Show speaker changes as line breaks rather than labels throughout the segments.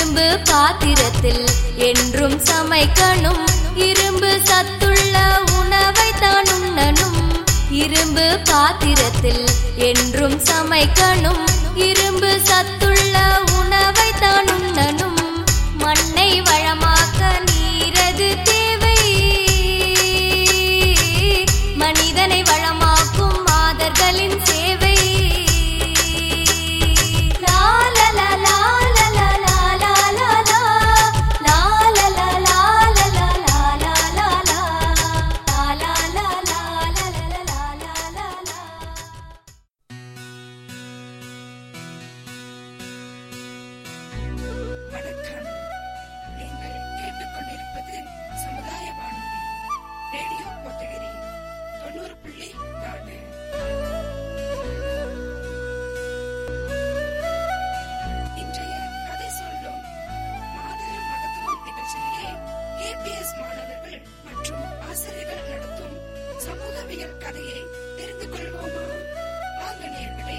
இரும்பு பாத்திரத்தில் என்றும் சமைக்கணும் இரும்பு சத்துள்ள உணவை தான் உண்ணணும் இரும்பு பாத்திரத்தில் என்றும் சமைக்கணும் இரும்பு சத்துள்ள உணவை தான் உண்ணணும் மண்ணை வளமாக்க நீரது தேவை மனிதனை வளமாக்கும் மாதர்களின் சேவை லா லா லா லா லா லா லா லா லா லா. லா லா லா லா லா லா லா லா லா லா. லா லா லா லா லா லா லா லா லா லா.
வணக்கம் நீங்கள் கேட்டுக்கொண்டிருப்பது சமுதாய வானொலி ரேடியோ கோத்தகிரி தொண்ணூறு புள்ளி நாலு இன்றைய கதை சொல்லும் மாபெரும் மகத்துவம் நிகழ்ச்சியிலே கேபிஎஸ் மாணவர்கள் மற்றும் ஆசிரியர்கள் நடத்தும் சமூகவியல் கதையை தெரிந்து கொள்வோமா வாங்க நேயர்களே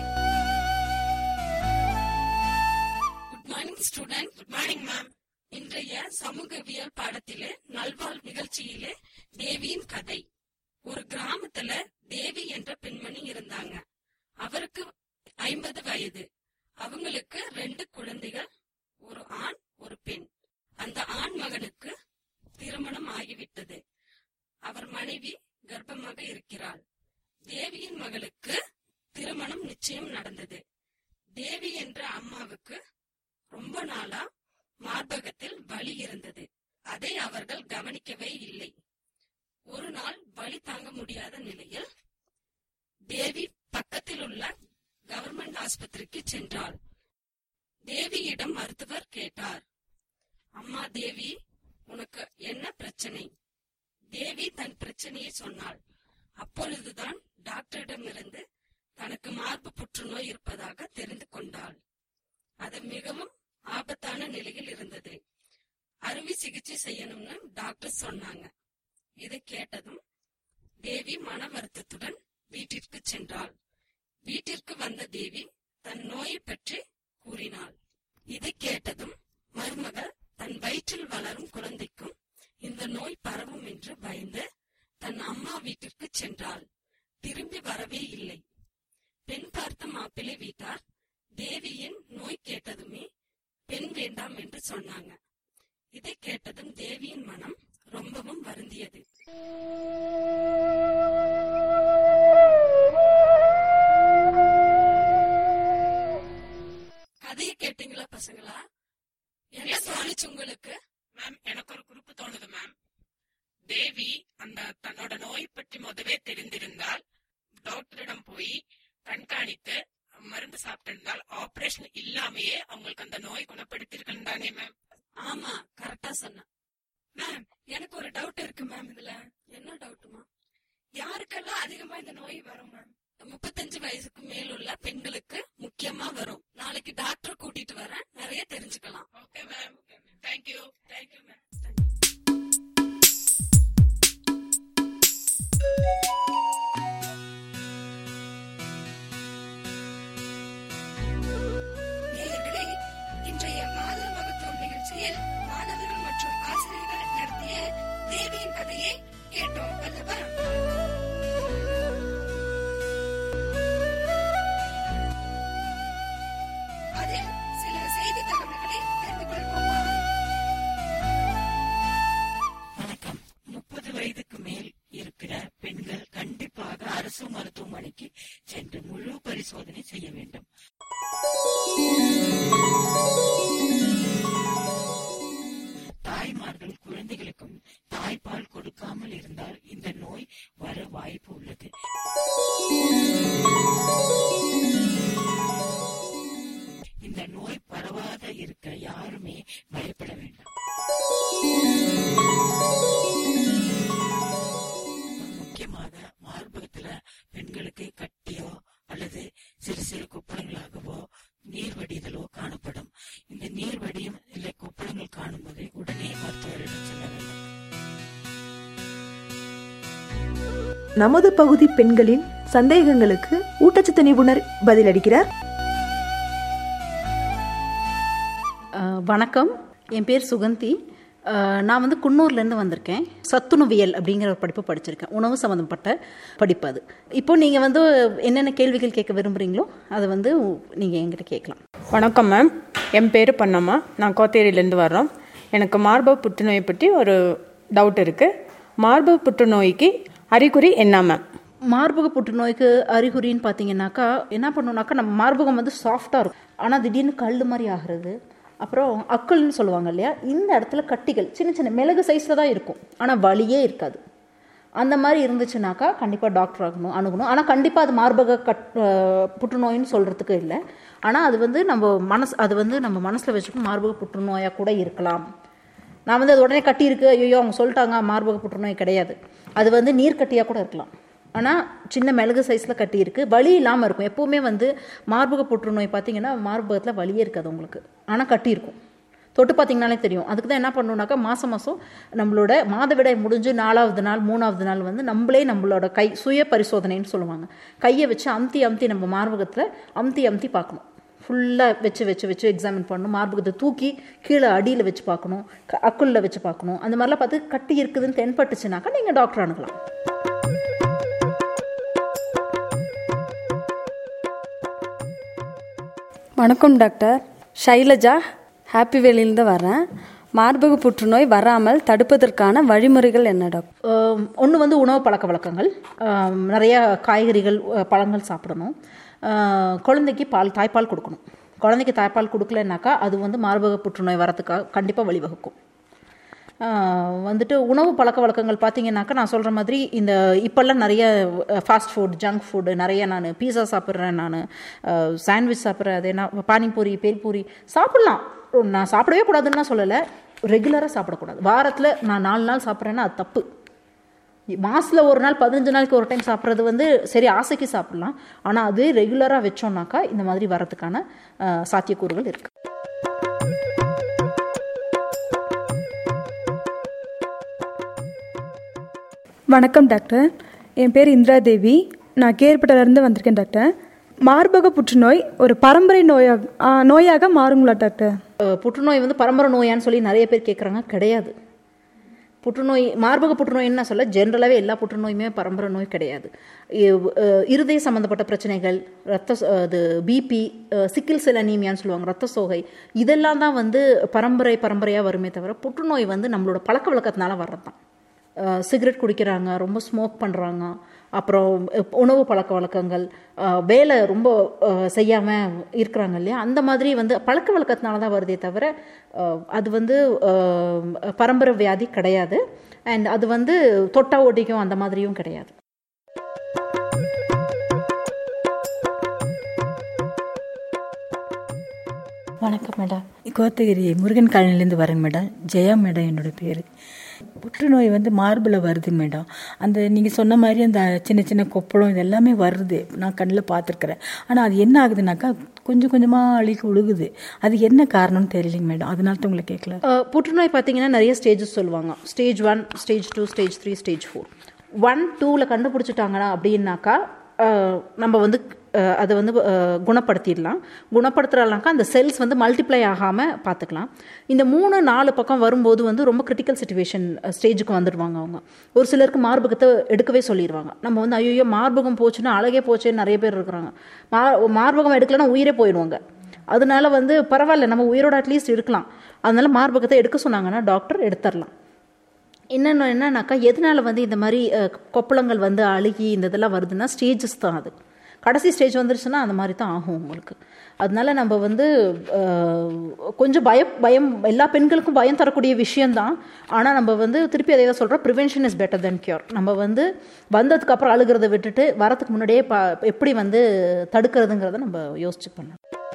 good morning student good morning ma'am இன்றைய சமூகவியல் பாடத்திலே நல்வாழ் நிகழ்ச்சியிலே தேவியின் கதை ஒரு கிராமத்துல தேவி என்ற பெண்மணி இருந்தாங்க அவருக்கு ஐம்பது வயது அவங்களுக்கு ரெண்டு குழந்தைகள் ஒரு ஆண் ஒரு பெண் அந்த ஆண் மகனுக்கு திருமணம் ஆகிவிட்டது அவர் மனைவி கர்ப்பமாக இருக்கிறாள் தேவியின் மகளுக்கு திருமணம் நிச்சயம் நடந்தது தேவி என்ற அம்மாவுக்கு ரொம்ப நாளா மார்பகத்தில் வலி இருந்தது அதை அவர்கள் கவனிக்கவே இல்லை ஒரு நாள் வலி தாங்க முடியாத நிலையில் தேவி பக்கத்தில் உள்ள கவர்மெண்ட் ஆஸ்பத்திரிக்கு சென்றாள் தேவியிடம் மருத்துவர் கேட்டார் அம்மா தேவி உனக்கு என்ன பிரச்சனை தேவி தன் பிரச்சனையை சொன்னாள் அப்பொழுதுதான் டாக்டரிடமிருந்து தனக்கு மார்பு புற்றுநோய் இருப்பதாக தெரிந்து கொண்டாள் அது மிகவும் ஆபத்தான நிலையில் இருந்தது அறுவை சிகிச்சை செய்யணும்னு டாக்டர் சொன்னாங்க இதை கேட்டதும் தேவி மன வருத்தத்துடன் வீட்டிற்கு சென்றாள் வீட்டிற்கு வந்த தேவி தன் நோயை பற்றி கூறினாள் இதை கேட்டதும் மருமகள் தன் வயிற்றில் வளரும் குழந்தைக்கும் இந்த நோய் பரவும் என்று பயந்து தன் அம்மா வீட்டிற்கு சென்றாள் திரும்பி வரவே இல்லை பெண் பார்த்த மாப்பிள்ளை வீட்டார் தேவியின் நோய் கேட்டதுமே பெண் வேண்டாம் என்று சொன்னாங்க இதை கேட்டதும் தேவியின் மனம் ரொம்பவும் வருந்தியது கதையை கேட்டீங்களா பசங்களா என்ன தோணுச்சு உங்களுக்கு
மேம் எனக்கு ஒரு குறிப்பு தோணுது மேம் தேவி அந்த தன்னோட நோய் பற்றி முதவே தெரிந்திருந்தால் டாக்டரிடம் போய் கண்காணித்து மருந்து சாப்பிட்டிருந்தால் ஆபரேஷன் இல்லாமயே அவங்களுக்கு அந்த நோய் குணப்படுத்திருக்கணும் தானே மேம்
ஆமா கரெக்டா சொன்ன மேம் எனக்கு ஒரு டவுட் இருக்கு மேம் இதுல என்ன டவுட்டுமா யாருக்கெல்லாம் அதிகமா இந்த நோய் வரும் மேம் முப்பத்தஞ்சு வயசுக்கு மேல் உள்ள பெண்களுக்கு முக்கியமா வரும் நாளைக்கு டாக்டர் கூட்டிட்டு வரேன் நிறைய தெரிஞ்சுக்கலாம்
okay ma'am thank you thank you ma'am
நேயர்களே இன்றைய மாத மகத்துவம் நிகழ்ச்சியில் மாணவர்கள் மற்றும் ஆசிரியர்கள் நடத்திய தேவியின் கதையை கேட்டோம் அல்லவா அதில் சில செய்தி தகவல்களை தெரிந்து கொள்வோமா
வணக்கம் முப்பது வயதுக்கு மேல் இருக்கிற பெண்கள் கண்டிப்பாக அரசு மருத்துவமனைக்கு சென்று முழு பரிசோதனை செய்ய வேண்டும் தாய்மார்கள் குழந்தைகளுக்கும் தாய்ப்பால் கொடுக்காமல் இருந்தால் இந்த நோய் வர வாய்ப்பு உள்ளது இந்த நோய் பரவாத இருக்க யாருமே பயப்பட வேண்டாம் முக்கியமாக மார்பகத்துல பெண்களுக்கு கட்டியோ அல்லது சிறு சிறு கொப்பளங்களாகவோ நீர் வடிதலோ காணப்படும் இந்த நீர் வடியும் இல்லை கொப்பளங்கள் காணும்போது உடனே மருத்துவரிடம் செல்ல வேண்டும்
நமது பகுதி பெண்களின் சந்தேகங்களுக்கு ஊட்டச்சத்து நிபுணர் பதிலளிக்கிறார் ஆஹ்,
அஹ், வணக்கம் என் பேர் சுகந்தி அஹ், நான் வந்து குன்னூர்லேருந்து வந்திருக்கேன் சத்துணவியல் அப்படிங்கிற ஒரு படிப்பு படிச்சிருக்கேன் உணவு சம்மந்தப்பட்ட படிப்பு அது இப்போ நீங்கள் வந்து என்னென்ன கேள்விகள் கேட்க விரும்புகிறீங்களோ அதை வந்து நீங்கள் என்கிட்ட கேட்கலாம்
வணக்கம் மேம் என் பேர் பண்ணம்மா நான் கோத்தேரியிலேருந்து வர்றோம் எனக்கு மார்பக புற்றுநோயை பற்றி ஒரு டவுட் இருக்குது மார்பக புற்றுநோய்க்கு அறிகுறி என்ன மேம்
மார்பக புற்றுநோய்க்கு அறிகுறின்னு பார்த்தீங்கன்னாக்கா என்ன பண்ணுனாக்கா நம்ம மார்பகம் வந்து சாஃப்டாக இருக்கும் ஆனால் திடீர்னு கல் மாதிரி ஆகிறது அப்புறம் அக்கல்னு சொல்லுவாங்க இல்லையா இந்த இடத்துல கட்டிகள் சின்ன சின்ன மிளகு சைஸில் தான் இருக்கும் ஆனால் வலியே இருக்காது அந்த மாதிரி இருந்துச்சுனாக்கா கண்டிப்பாக டாக்டர் ஆகணும் அணுகணும் ஆனால் கண்டிப்பாக அது மார்பக கட் அஹ், புற்றுநோயின்னு சொல்கிறதுக்கு இல்லை ஆனால் அது வந்து நம்ம மனசு அது வந்து நம்ம மனசில் வச்சுக்கணும் மார்பக புற்றுநோயாக கூட இருக்கலாம் நான் வந்து அது உடனே கட்டி இருக்கு ஐயோ அவங்க சொல்லிட்டாங்க மார்பக புற்றுநோய் கிடையாது அது வந்து நீர்க்கட்டியாக கூட இருக்கலாம் ஆனால் சின்ன மிளகு சைஸில் கட்டி இருக்கு வலி இல்லாமல் இருக்கும் எப்போவுமே வந்து மார்பக புற்றுநோய் பார்த்தீங்கன்னா மார்பகத்தில் வலியே இருக்காது உங்களுக்கு ஆனால் கட்டி இருக்கும் தொட்டு பார்த்தீங்கனாலே தெரியும் அதுக்கு தான் என்ன பண்ணணும்னாக்கா மாதம் மாதம் நம்மளோட மாதவிடாய் முடிஞ்சு நாலாவது நாள் மூணாவது நாள் வந்து நம்மளே நம்மளோட கை சுய பரிசோதனைன்னு சொல்லுவாங்க கையை வச்சு அமுத்தி அமுத்தி நம்ம மார்பகத்தில் அமுத்தி அமுத்தி பார்க்கணும் ஃபுல்லாக வச்சு வச்சு வச்சு எக்ஸாமின் பண்ணணும் மார்பகத்தை தூக்கி கீழே அடியில் வச்சு பார்க்கணும் க- அக்குள்ள வச்சு பார்க்கணும் அந்த மாதிரிலாம் பார்த்து கட்டி இருக்குதுன்னு தென்பட்டுச்சுனாக்கா நீங்கள் டாக்டர் அணுகலாம்
வணக்கம் டாக்டர் ஷைலஜா ஹாப்பி வேலியிலேருந்து வரேன் மார்பக புற்றுநோய் வராமல் தடுப்பதற்கான வழிமுறைகள் என்ன டாக்டர்
ஒன்று வந்து உணவு பழக்க வழக்கங்கள் ஆம், நிறைய காய்கறிகள் அஹ், பழங்கள் சாப்பிடணும் ஆஹ், குழந்தைக்கு பால் தாய்ப்பால் கொடுக்கணும் குழந்தைக்கு தாய்ப்பால் கொடுக்கலனாக்கா அது வந்து மார்பக புற்றுநோய் வரத்துக்காக கண்டிப்பாக வழிவகுக்கும் ஆஹ், வந்துட்டு உணவு பழக்க வழக்கங்கள் பார்த்தீங்கன்னாக்கா நான் சொல்கிற மாதிரி இந்த இப்போல்லாம் நிறைய ஃபாஸ்ட் ஃபுட் ஜங்க் ஃபுட்டு நிறைய நான் பீஸா சாப்பிட்றேன் நான் சாண்ட்விச் சாப்பிட்றேன் அது என்ன பானிபூரி பேல்பூரி சாப்பிட்லாம் நான் சாப்பிடவே கூடாதுன்னு தான் சொல்லலை ரெகுலராக சாப்பிடக்கூடாது வாரத்தில் நான் நாலு நாள் சாப்பிட்றேன்னா அது தப்பு மாசத்துல ஒரு நாள் பதினஞ்சு நாளைக்கு ஒரு டைம் சாப்பிட்றது வந்து சரி ஆசைக்கு சாப்பிடலாம் ஆனால் அது ரெகுலராக வச்சோம்னாக்கா இந்த மாதிரி வரதுக்கான ஆஹ், சாத்தியக்கூறுகள் இருக்கு
வணக்கம் டாக்டர் என் பேர் இந்திரா தேவி நான் கேர்பட்டிலேருந்து வந்திருக்கேன் டாக்டர் மார்பக புற்றுநோய் ஒரு பரம்பரை நோயாக ஆ, நோயாக மாறுங்களா டாக்டர்
அஹ், புற்றுநோய் வந்து பரம்பரை நோயான்னு சொல்லி நிறைய பேர் கேட்குறாங்க கிடையாது புற்றுநோய் மார்பக புற்றுநோய்ன்னு நான் சொல்ல ஜென்ரலாகவே எல்லா புற்றுநோயுமே பரம்பரை நோய் கிடையாது இ- அஹ், இருதய சம்மந்தப்பட்ட பிரச்சனைகள் ரத்த சோ- அது பிபி சிக்கில் செல் அனீமியான்னு சொல்லுவாங்க ரத்த சோகை இதெல்லாம் தான் வந்து பரம்பரை பரம்பரையாக வருமே தவிர புற்றுநோய் வந்து நம்மளோட பழக்க வழக்கத்தினால வர்றது தான் சிகரெட் குடிக்கிறாங்க ரொம்ப ஸ்மோக் பண்ணுறாங்க அப்புறம் அஹ், உணவு பழக்க வழக்கங்கள் அஹ், வேலை ரொம்ப செய்யாமல் இருக்கிறாங்க இல்லையா அந்த மாதிரி வந்து பழக்க வழக்கத்தினால தான் வருதே தவிர அஹ், அது வந்து அஹ், பரம்பரை வியாதி கிடையாது அண்ட் அது வந்து தொட்டா ஒட்டிக்கும் அந்த மாதிரியும் கிடையாது
வணக்கம் மேடம் கோத்தகிரி முருகன் காலனிலேருந்து வரேங்க மேடம் ஜெயா மேடம் என்னோட பேர் புற்றுநோய் வந்து மார்பில் வருது மேடம் அந்த நீங்கள் சொன்ன மாதிரி அந்த சின்ன சின்ன கொப்பளம் இது எல்லாமே வருது நான் கண்ணில் பார்த்துருக்குறேன் ஆனால் அது என்ன ஆகுதுனாக்கா கொஞ்சம் கொஞ்சமாக அழிக்கு உழுகுது அது என்ன காரணம்னு தெரியலைங்க மேடம் அதனால தான் உங்களை கேட்கல
அஹ், புற்றுநோய் பார்த்தீங்கன்னா நிறைய ஸ்டேஜஸ் சொல்லுவாங்க stage one stage two stage three stage four one டூவில் கண்டுபிடிச்சிட்டாங்கன்னா அப்படின்னாக்கா அஹ், நம்ம வந்து அஹ், அதை வந்து அஹ், குணப்படுத்திடலாம் குணப்படுத்துறலாக்கா அந்த செல்ஸ் வந்து மல்டிப்ளை ஆகாமல் பார்த்துக்கலாம் இந்த மூணு நாலு பக்கம் வரும்போது வந்து ரொம்ப கிரிட்டிக்கல் சுச்சுவேஷன் ஸ்டேஜுக்கு வந்துடுவாங்க அவங்க ஒரு சிலருக்கு மார்பகத்தை எடுக்கவே சொல்லிடுவாங்க நம்ம வந்து ஐயோ மார்பகம் போச்சுன்னா அழகே போச்சேன்னு நிறைய பேர் இருக்கிறாங்க மா மார்பகம் எடுக்கலைன்னா உயிரே போயிடுவாங்க அதனால வந்து பரவாயில்ல நம்ம உயிரோட அட்லீஸ்ட் இருக்கலாம் அதனால மார்பகத்தை எடுக்க சொன்னாங்கன்னா டாக்டர் எடுத்துடலாம் இன்னொன்று என்னன்னாக்கா எதனால வந்து இந்த மாதிரி அஹ், கொப்பளங்கள் வந்து அழுகி இந்த இதெல்லாம் வருதுன்னா ஸ்டேஜஸ் தான் அது கடைசி ஸ்டேஜ் வந்துருச்சுன்னா அந்த மாதிரி தான் ஆகும் உங்களுக்கு அதனால நம்ம வந்து அஹ், கொஞ்சம் பயம் பயம் எல்லா பெண்களுக்கும் பயம் தரக்கூடிய விஷயம்தான் ஆனால் நம்ம வந்து திருப்பி அதே தான் சொல்கிறோம் prevention is better than cure நம்ம வந்து வந்ததுக்கு அப்புறம் அழுகிறத விட்டுட்டு வரதுக்கு முன்னாடியே ப எப்படி வந்து தடுக்கிறதுங்கிறத நம்ம யோசிச்சு பண்ணணும்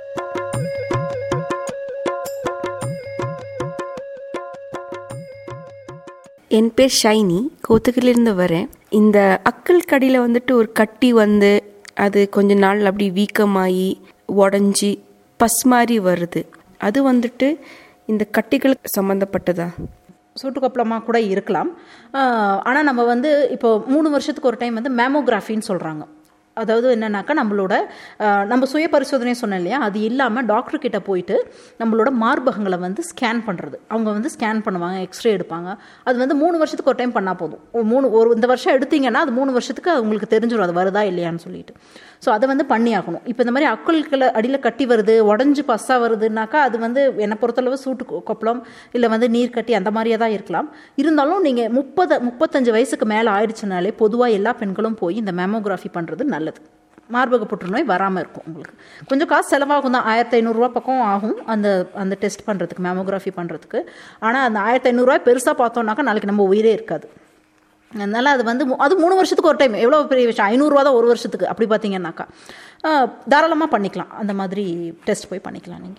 என் பேர் ஷைனி கோத்தகிரிலேருந்து வரேன் இந்த அக்கல் கடியில் வந்துட்டு ஒரு கட்டி வந்து அது கொஞ்ச நாள் அப்படி வீக்கமாகி உடஞ்சி பஸ் மாதிரி வருது அது வந்துட்டு இந்த கட்டிகளுக்கு சம்மந்தப்பட்டதா
சூட்டுக்கொப்பளமாக கூட இருக்கலாம் ஆனால் நம்ம வந்து இப்போ மூணு வருஷத்துக்கு ஒரு டைம் வந்து மேமோகிராஃபின்னு சொல்கிறாங்க அதாவது என்னன்னாக்கா நம்மளோட அஹ், நம்ம சுய பரிசோதனை சொன்னேன் இல்லையா அது இல்லாமல் டாக்டர் கிட்ட போயிட்டு நம்மளோட மார்பகங்களை வந்து ஸ்கேன் பண்ணுறது அவங்க வந்து ஸ்கேன் பண்ணுவாங்க எக்ஸ்ரே எடுப்பாங்க அது வந்து மூணு வருஷத்துக்கு ஒரு டைம் பண்ணால் போதும் ஒரு மூணு ஒரு இந்த வருஷம் எடுத்தீங்கன்னா அது மூணு வருஷத்துக்கு உங்களுக்கு தெரிஞ்சிடும் அது வருதா இல்லையான்னு சொல்லிட்டு ஸோ அதை வந்து பண்ணி ஆகணும் இப்போ இந்த மாதிரி அக்கல்களை அடியில் கட்டி வருது உடஞ்சி பஸ்ஸாக வருதுனாக்கா அது வந்து என்னை பொறுத்தளவு சூட்டு கொ- கொப்பளம் இல்லை வந்து நீர் கட்டி அந்த மாதிரியே தான் இருக்கலாம் இருந்தாலும் நீங்கள் முப்பது முப்பத்தஞ்சு வயசுக்கு மேலே ஆயிடுச்சுனாலே பொதுவாக எல்லா பெண்களும் போய் இந்த மேமோகிராஃபி பண்ணுறது நல்லது மார்பக புற்றுநோய் வராமல் இருக்கும் உங்களுக்கு கொஞ்சம் காசு செலவாகும் தான் ஆயிரத்தி ஐநூறுரூவா பக்கம் ஆகும் அந்த அந்த டெஸ்ட் பண்ணுறதுக்கு மேமோகிராஃபி பண்ணுறதுக்கு ஆனால் அந்த ஆயிரத்தி ஐநூறுரூவா பெருசாக பார்த்தோம்னாக்கா நாளைக்கு நம்ம உயிரே இருக்காது அதனால் அது வந்து மூ- அது மூணு வருஷத்துக்கு ஒரு டைம் எவ்வளோ பெரிய விஷயம் ஐநூறுரூவா தான் ஒரு வருஷத்துக்கு அப்படி பார்த்தீங்கன்னாக்கா தாராளமாக பண்ணிக்கலாம் அந்த மாதிரி டெஸ்ட் போய் பண்ணிக்கலாம் நீங்கள்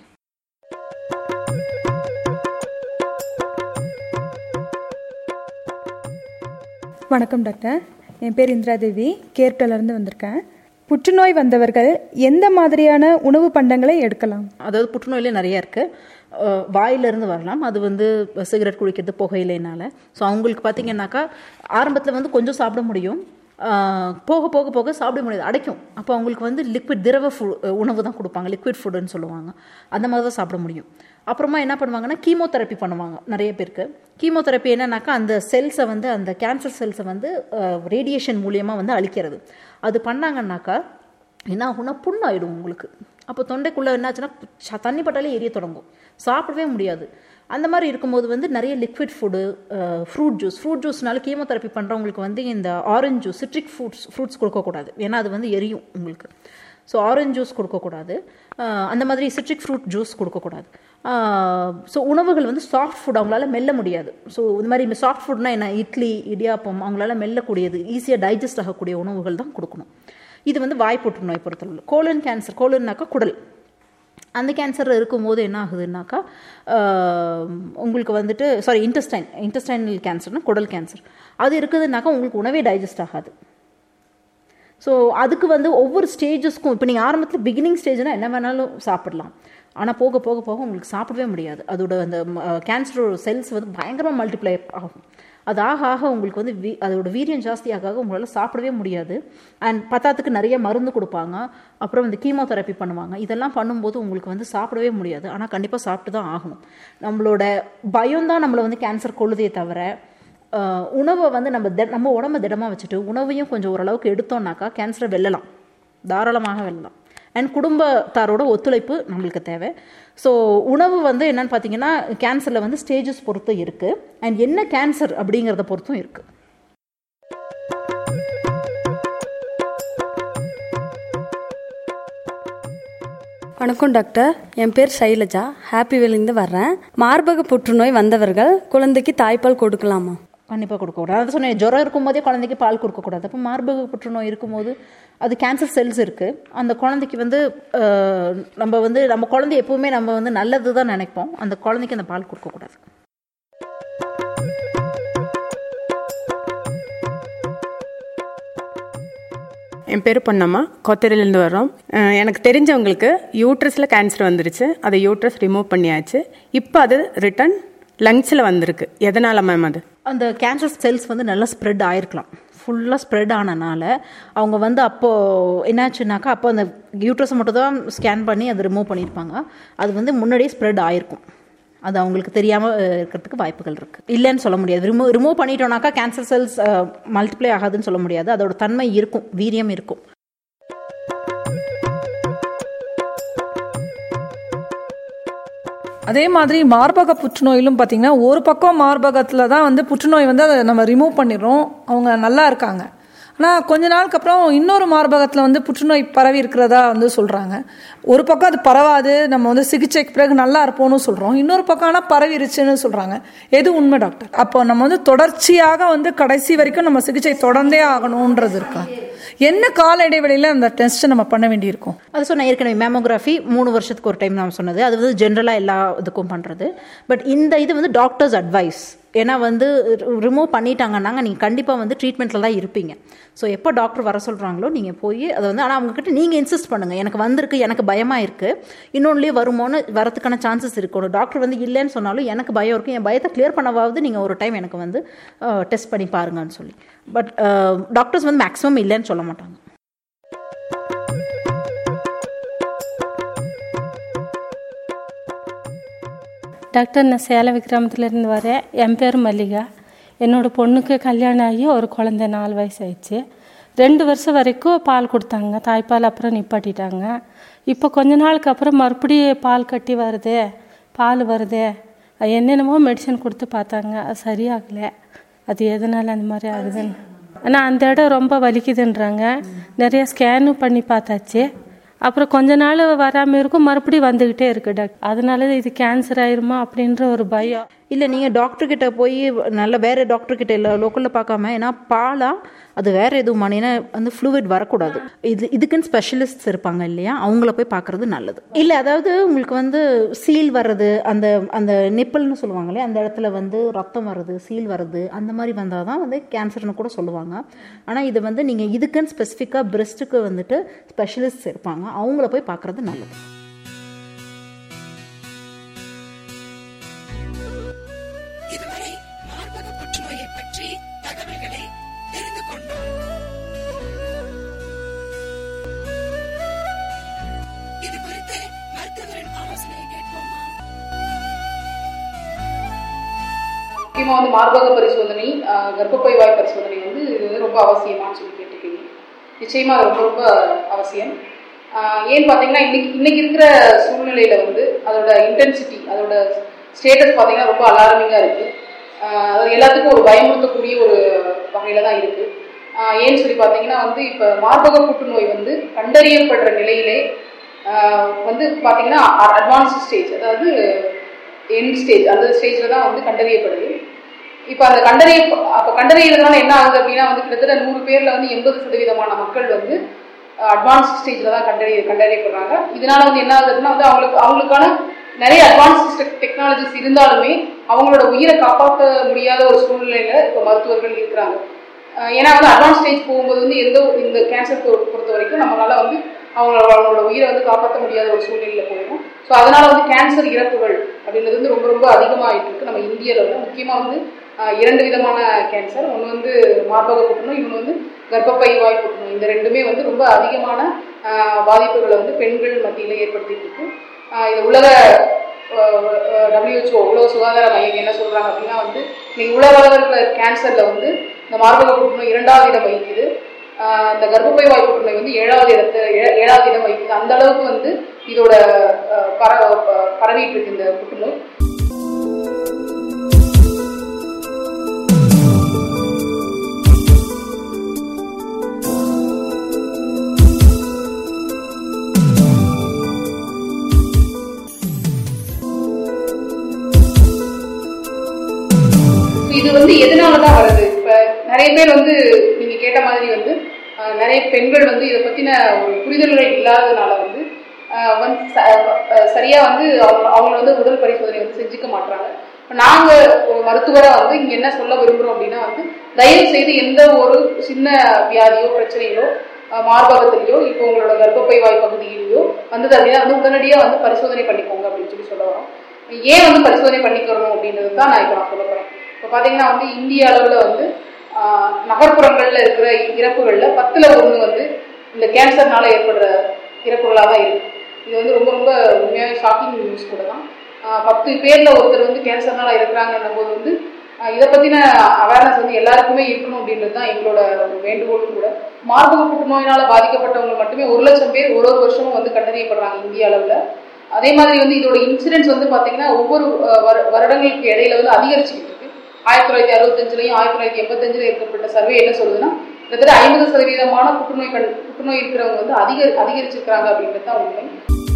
வணக்கம் டாக்டர் என் பேர் இந்திராதேவி கேர்டலேருந்து வந்திருக்கேன் புற்றுநோய் வந்தவர்கள் எந்த மாதிரியான உணவு பண்டங்களை எடுக்கலாம்
அதாவது புற்றுநோயிலே நிறைய இருக்குது வாயிலிருந்து வரலாம் அது வந்து சிகரெட் குடிக்கிறது புகையிலைனால ஸோ அவங்களுக்கு பார்த்தீங்கன்னாக்கா ஆரம்பத்தில் வந்து கொஞ்சம் சாப்பிட முடியும் அஹ், போக போக போக சாப்பிட முடியாது அடைக்கும் அப்போ அவங்களுக்கு வந்து லிக்விட் திரவ ஃபு உணவு தான் கொடுப்பாங்க லிக்விட் ஃபுட்டுன்னு சொல்லுவாங்க அந்த மாதிரி தான் சாப்பிட முடியும் அப்புறமா என்ன பண்ணுவாங்கன்னா கீமோதெரப்பி பண்ணுவாங்க நிறைய பேருக்கு கீமோதெரப்பி என்னன்னாக்கா அந்த செல்ஸை வந்து அந்த கேன்சர் செல்ஸை வந்து ரேடியேஷன் மூலியமாக வந்து அழிக்கிறது அது பண்ணாங்கன்னாக்கா என்ன ஆகும்னா புண்ணாயிடும் உங்களுக்கு அப்போ தொண்டைக்குள்ளே என்னாச்சுன்னா ச- தண்ணி பட்டாலே எரிய தொடங்கும் சாப்பிடவே முடியாது அந்த மாதிரி இருக்கும்போது வந்து நிறைய liquid food fruit juice fruit ஜூஸ்னால கீமோதெரப்பி பண்ணுறவங்களுக்கு வந்து இந்த orange juice citric fruits fruits கொடுக்கக்கூடாது ஏன்னா அது வந்து எரியும் உங்களுக்கு ஸோ ஆரஞ்சு ஜூஸ் கொடுக்கக்கூடாது அஹ் அந்த மாதிரி சிட்ரிக் ஃப்ரூட் ஜூஸ் கொடுக்கக்கூடாது ஸோ உணவுகள் வந்து சாஃப்ட் ஃபுட் அவங்களால மெல்ல முடியாது ஸோ இந்த மாதிரி சாஃப்ட் ஃபுட்னா என்ன இட்லி இடியாப்பம் அவங்களால மெல்லக்கூடியது ஈஸியாக டைஜஸ்ட் ஆகக்கூடிய உணவுகள் தான் கொடுக்கணும் இது வந்து வாய் புற்றுநோய் பொறுத்தளவு கோலன் கேன்சர் கோலன்னாக்கா குடல் அந்த கேன்சர் இருக்கும்போது என்ன ஆகுதுன்னாக்கா ஆஹ், உங்களுக்கு வந்துட்டு சாரி இன்டெஸ்டைன் இன்டெஸ்டைனல் கேன்சர்னா குடல் கேன்சர் அது இருக்குதுன்னாக்கா உங்களுக்கு உணவே டைஜஸ்ட் ஆகாது ஸோ அதுக்கு வந்து ஒவ்வொரு ஸ்டேஜஸ்க்கும் இப்போ நீங்கள் ஆரம்பத்தில் பிகினிங் ஸ்டேஜ்னா என்ன வேணாலும் சாப்பிடலாம் ஆனால் போக போக போக உங்களுக்கு சாப்பிடவே முடியாது அதோட அந்த கேன்சரோட செல்ஸ் வந்து பயங்கரமாக மல்டிப்ளை ஆகும் அது ஆக ஆக உங்களுக்கு வந்து வீ அதோட வீரியம் ஜாஸ்தியாக ஆக உங்களால் சாப்பிடவே முடியாது அண்ட் பத்தாத்துக்கு நிறைய மருந்து கொடுப்பாங்க அப்புறம் இந்த கீமோதெரப்பி பண்ணுவாங்க இதெல்லாம் பண்ணும்போது உங்களுக்கு வந்து சாப்பிடவே முடியாது ஆனால் கண்டிப்பாக சாப்பிட்டு தான் ஆகணும் நம்மளோட பயம்தான் நம்மளை வந்து கேன்சர் கொள்ளுதே தவிர ஆஹ் உணவை வந்து நம்ம திட நம்ம உடம்ப திடமாக வச்சுட்டு உணவையும் கொஞ்சம் ஓரளவுக்கு எடுத்தோம்னாக்கா கேன்சரை வெல்லலாம் தாராளமாக வெல்லலாம் அண்ட் குடும்பத்தாரோட ஒத்துழைப்பு நம்மளுக்கு தேவை ஸோ உணவு வந்து என்னன்னு பார்த்தீங்கன்னா கேன்சரில் வந்து ஸ்டேஜஸ் பொறுத்து இருக்குது அண்ட் என்ன கேன்சர் அப்படிங்கிறத பொறுத்தும் இருக்குது
வணக்கம் டாக்டர் என் பேர் சைலஜா ஹாப்பி வேலிருந்து வர்றேன் மார்பக புற்றுநோய் வந்தவர்கள் குழந்தைக்கு தாய்ப்பால் கொடுக்கலாமா
கண்டிப்பாக கொடுக்கக்கூடாது அதான் சொன்னேன் ஜுரம் இருக்கும்போதே குழந்தைக்கு பால் கொடுக்கக்கூடாது அப்போ மார்பக புற்றுநோய் இருக்கும்போது அது கேன்சர் செல்ஸ் இருக்குது அந்த குழந்தைக்கு வந்து ஆஹ், நம்ம வந்து நம்ம குழந்தை எப்பவுமே நம்ம வந்து நல்லது தான் நினைப்போம் அந்த குழந்தைக்கு அந்த பால் கொடுக்கக்கூடாது
என் பேர் பொன்னம்மா கொத்தரையிலேருந்து வர்றோம் அஹ் எனக்கு தெரிஞ்சவங்களுக்கு யூட்ரஸில் கேன்சர் வந்துருச்சு அதை யூட்ரஸ் ரிமூவ் பண்ணியாச்சு இப்போ அது ரிட்டன் லங்ஸில் வந்திருக்கு எதனால மேம் அது
அந்த கேன்சர் செல்ஸ் வந்து நல்லா ஸ்ப்ரெட் ஆயிருக்கலாம் ஃபுல்லாக ஸ்ப்ரெட் ஆனனால அவங்க வந்து அப்போது என்னாச்சுனாக்கா அப்போ அந்த யூட்ரஸை மட்டும் தான் ஸ்கேன் பண்ணி அதை ரிமூவ் பண்ணியிருப்பாங்க அது வந்து முன்னாடியே ஸ்ப்ரெட் ஆயிருக்கும் அது அவங்களுக்கு தெரியாமல் இருக்கிறதுக்கு வாய்ப்புகள் இருக்குது இல்லைன்னு சொல்ல முடியாது ரிமூவ் ரிமூவ் பண்ணிட்டோம்னாக்கா கேன்சர் செல்ஸ் மல்டிப்ளை ஆகாதுன்னு சொல்ல முடியாது அதோட தன்மை இருக்கும் வீரியம் இருக்கும்
அதே மாதிரி மார்பக புற்றுநோயிலும் பார்த்தீங்கன்னா ஒரு பக்கம் மார்பகத்தில் தான் வந்து புற்றுநோய் வந்து அதை நம்ம ரிமூவ் பண்ணிடுறோம் அவங்க நல்லா இருக்காங்க ஆனால் கொஞ்ச நாளுக்கு அப்புறம் இன்னொரு மார்பகத்தில் வந்து புற்றுநோய் பரவி இருக்கிறதா வந்து சொல்கிறாங்க ஒரு பக்கம் அது பரவாது நம்ம வந்து சிகிச்சைக்கு பிறகு நல்லா இருப்போம்னு சொல்கிறோம் இன்னொரு பக்கம் ஆனால் பரவிருச்சுன்னு சொல்கிறாங்க எது உண்மை டாக்டர் அப்போ நம்ம வந்து தொடர்ச்சியாக வந்து கடைசி வரைக்கும் நம்ம சிகிச்சை தொடர்ந்தே ஆகணுன்றது இருக்கா என்ன கால இடைவெளியில் அந்த டெஸ்ட்டை நம்ம பண்ண வேண்டியிருக்கும்
அது சொன்ன ஏற்கனவே மேமோகிராஃபி மூணு வருஷத்துக்கு ஒரு டைம் நான் சொன்னது அது வந்து ஜென்ரலாக எல்லா இதுக்கும் பண்ணுறது பட் இந்த இது வந்து டாக்டர்ஸ் அட்வைஸ் ஏன்னா வந்து ரிமூவ் பண்ணிட்டாங்கன்னாங்க நீங்கள் கண்டிப்பாக வந்து ட்ரீட்மெண்ட்டில் தான் இருப்பீங்க ஸோ எப்போ டாக்டர் வர சொல்கிறாங்களோ நீங்கள் போய் அதை வந்து ஆனால் அவங்கக்கிட்ட நீங்கள் இன்சிஸ்ட் பண்ணுங்கள் எனக்கு வந்திருக்கு எனக்கு பயமாக இருக்குது இன்னொன்றுலேயே வருமோன்னு வரதுக்கான சான்சஸ் இருக்கணும் டாக்டர் வந்து இல்லைன்னு சொன்னாலும் எனக்கு பயம் இருக்கும் என் பயத்தை கிளியர் பண்ணவாவது நீங்கள் ஒரு டைம் எனக்கு வந்து டெஸ்ட் பண்ணி பாருங்கன்னு சொல்லி பட் டாக்டர்ஸ் வந்து மேக்ஸிமம் இல்லைன்னு சொல்ல மாட்டாங்க
டாக்டர் நான் சேலம் விக்ரமத்துலேருந்து வரேன் என் பேர் மல்லிகா என்னோட பொண்ணுக்கு கல்யாணம் ஆகி ஒரு குழந்தை நாலு வயசு ஆயிடுச்சு ரெண்டு வருஷம் வரைக்கும் பால் கொடுத்தாங்க தாய்ப்பால் அப்புறம் நிப்பாட்டிட்டாங்க இப்போ கொஞ்ச நாளுக்கு அப்புறம் மறுபடியும் பால் கட்டி வருதே பால் வருதே அது என்னென்னமோ மெடிசன் கொடுத்து பார்த்தாங்க அது சரியாகலை அது எதனால் அந்த மாதிரி ஆகுதுன்னு ஆனால் அந்த இடம் ரொம்ப வலிக்குதுன்றாங்க நிறைய ஸ்கேனும் பண்ணி பார்த்தாச்சு அப்புறம் கொஞ்ச நாள் வராமல் இருக்கும் மறுபடியும் வந்துக்கிட்டே இருக்கு டாக்டர் அதனால இது கேன்சர் ஆயிருமா அப்படின்ற ஒரு பயம்
இல்லை நீங்கள் டாக்டர் கிட்ட போய் நல்ல வேறு டாக்டர் கிட்ட இல்லை லோக்கலில் பார்க்காம ஏன்னா பாலா அது வேற எதுவும் ஏன்னா வந்து ஃப்ளூவிட் வரக்கூடாது இது இதுக்குன்னு ஸ்பெஷலிஸ்ட்ஸ் இருப்பாங்க இல்லையா அவங்கள போய் பார்க்கறது நல்லது இல்லை அதாவது உங்களுக்கு வந்து சீல் வர்றது அந்த அந்த நிப்பிள்னு சொல்லுவாங்க இல்லையா அந்த இடத்துல வந்து ரத்தம் வர்றது சீல் வர்றது அந்த மாதிரி வந்தால் தான் வந்து கேன்சர்னு கூட சொல்லுவாங்க ஆனால் இது வந்து நீங்கள் இதுக்குன்னு ஸ்பெசிஃபிக்காக பிரெஸ்ட்டுக்கு வந்துட்டு ஸ்பெஷலிஸ்ட்ஸ் இருப்பாங்க அவங்கள போய் பார்க்கறது நல்லது
இதுவரை மார்பக புற்றுநோயை பற்றி தகவல்களை தெரிந்து கொண்டோம் இது குறித்து மருத்துவரின் ஆலோசனையை கேட்போமா
முக்கியமாக வந்து மார்பக பரிசோதனை ஆஹ் கர்ப்பப்பை வாய் பரிசோதனை வந்து இது வந்து ரொம்ப அவசியமான்னு சொல்லி கேட்டிருக்கீங்க நிச்சயமாக அது ரொம்ப ரொம்ப அவசியம் ஆஹ் ஏன்னு பார்த்தீங்கன்னா இன்னைக்கு இன்னைக்கு இருக்கிற சூழ்நிலையில வந்து அதோட இன்டென்சிட்டி அதோட ஸ்டேட்டஸ் பார்த்தீங்கன்னா ரொம்ப அலாரமிங்காக இருக்குது அது எல்லாத்துக்கும் ஒரு பயமுறுத்தக்கூடிய ஒரு வகையில தான் இருக்கு ஆஹ் ஏன்னு சொல்லி பார்த்தீங்கன்னா வந்து இப்போ மார்பக புற்றுநோய் வந்து கண்டறியப்படுற நிலையிலே ஆஹ் வந்து பார்த்தீங்கன்னா அட்வான்ஸ் ஸ்டேஜ் அதாவது எண்ட் ஸ்டேஜ் அந்த ஸ்டேஜில் தான் வந்து கண்டறியப்படுது இப்போ அந்த கண்டறிய அப்போ கண்டறியறதுனால என்ன ஆகுது அப்படின்னா வந்து கிட்டத்தட்ட நூறு பேர்ல வந்து எண்பது சதவீதமான மக்கள் வந்து அட்வான்ஸ் ஸ்டேஜில் தான் கண்டறிய கண்டறியப்படுறாங்க இதனால வந்து என்ன ஆகுது அப்படின்னா வந்து அவங்களுக்கு அவங்களுக்கான நிறைய அட்வான்ஸ் டெக்னாலஜிஸ் இருந்தாலுமே அவங்களோட உயிரை காப்பாற்ற முடியாத ஒரு சூழ்நிலையில இப்போ மருத்துவர்கள் இருக்கிறாங்க அஹ் ஏன்னா வந்து அட்வான்ஸ் ஸ்டேஜ் போகும்போது வந்து எந்த ஒரு- இந்த கேன்சர் பொறுத்த வரைக்கும் நம்மளால வந்து அவங்களோட அவங்களோட உயிரை வந்து காப்பாற்ற முடியாத ஒரு சூழ்நிலையில போயிடும் ஸோ அதனால வந்து கேன்சர் இறப்புகள் அப்படின்றது வந்து ரொம்ப ரொம்ப அதிகமாகிட்டு இருக்கு நம்ம இந்தியாவில் வந்து முக்கியமாக வந்து அஹ், இரண்டு விதமான கேன்சர் ஒன்று வந்து மார்பக புற்றுநோய் இன்னொன்று வந்து கர்ப்பப்பை வாய் புற்றுநோய் இந்த ரெண்டுமே வந்து ரொம்ப அதிகமான அஹ், பாதிப்புகளை வந்து பெண்கள் மத்தியில் ஏற்படுத்திட்டு இருக்கு அஹ், இது உலக டபிள்யூஹெச்ஓ உலக சுகாதார மையம் என்ன சொல்றாங்க அப்படின்னா வந்து இன்னைக்கு உலக அளவில் இருக்கிற கேன்சர்ல வந்து இந்த மார்பக புற்றுநோய் இரண்டாவது இடம் வகிக்குது ஆஹ் இந்த கர்ப்பப்பை வாய் புற்றுநோய் வந்து ஏழாவது இடத்து ஏ- ஏழாவது இடம் வகிக்குது அந்த அளவுக்கு வந்து இதோட ஆஹ் பர ப- பரவிட்டு இருக்கு இந்த புற்றுநோய் இது வந்து எதனால தான் வருது இப்ப நிறைய பேர் வந்து நீங்க கேட்ட மாதிரி வந்து ஆஹ், நிறைய பெண்கள் வந்து இதை பத்தின ஒரு புரிதல்கள் இல்லாததுனால வந்து ஆஹ், வந்து ச- ஆஹ், சரியா வந்து அவங்க அவங்க வந்து உடல் பரிசோதனை வந்து செஞ்சுக்க மாட்டாங்க நாங்க ஒரு மருத்துவரா வந்து இங்க என்ன சொல்ல விரும்புறோம் அப்படின்னா வந்து தயவு செய்து எந்த ஒரு சின்ன வியாதியோ பிரச்சனைகளோ ஆஹ், மார்பகத்திலேயோ இப்போ உங்களோட கர்ப்பப்பை வாய் பகுதியிலேயோ வந்தது அப்படின்னா வந்து உடனடியா வந்து பரிசோதனை பண்ணிக்கோங்க அப்படின்னு சொல்லி சொல்ல வரோம் ஏன் வந்து பரிசோதனை பண்ணிக்கிறோம் அப்படின்றது தான் நான் இப்போ நான் சொல்ல போறேன் இப்போ பார்த்தீங்கன்னா வந்து இந்திய அளவில் வந்து ஆஹ், நகர்ப்புறங்கள்ல இருக்கிற இறப்புகள்ல பத்துல ஒண்ணு வந்து இந்த கேன்சர்னால ஏற்படுற இறப்புகளாக தான் இருக்கு இது வந்து ரொம்ப ரொம்ப உண்மையாக ஷாக்கிங் நியூஸ் கூட தான் ஆஹ், பத்து பேர்ல ஒருத்தர் வந்து கேன்சர்னால இருக்கிறாங்கன்னும் போது வந்து ஆஹ், இதை பத்தின அவேர்னஸ் வந்து எல்லாருக்குமே இருக்கணும் அப்படின்றது தான் எங்களோட ஒரு வேண்டுகோளும் கூட மார்பக புற்றுநோயினால பாதிக்கப்பட்டவங்க மட்டுமே ஒரு லட்சம் பேர் ஒரு ஒரு வருஷமும் வந்து கண்டறியப்படுறாங்க இந்திய அளவில் அதே மாதிரி வந்து இதோட இன்சிடென்ட்ஸ் வந்து பாத்தீங்கன்னா ஒவ்வொரு அஹ், வரு- வருடங்களுக்கு இடையில வந்து அதிகரிச்சுக்கிட்டு இருக்கு ஆயிரத்தி தொள்ளாயிரத்தி அறுபத்தஞ்சுலையும் ஆயிரத்தி தொள்ளாயிரத்தி எண்பத்தஞ்சுல ஏற்பட்ட சர்வே என்ன சொல்லுதுன்னா கிட்டத்தட்ட ஐம்பது சதவீதமான புற்றுநோய் கண் புற்றுநோய் இருக்கிறவங்க வந்து அதிக அதிகரிச்சிருக்கிறாங்க அப்படின்றது தான் உண்மை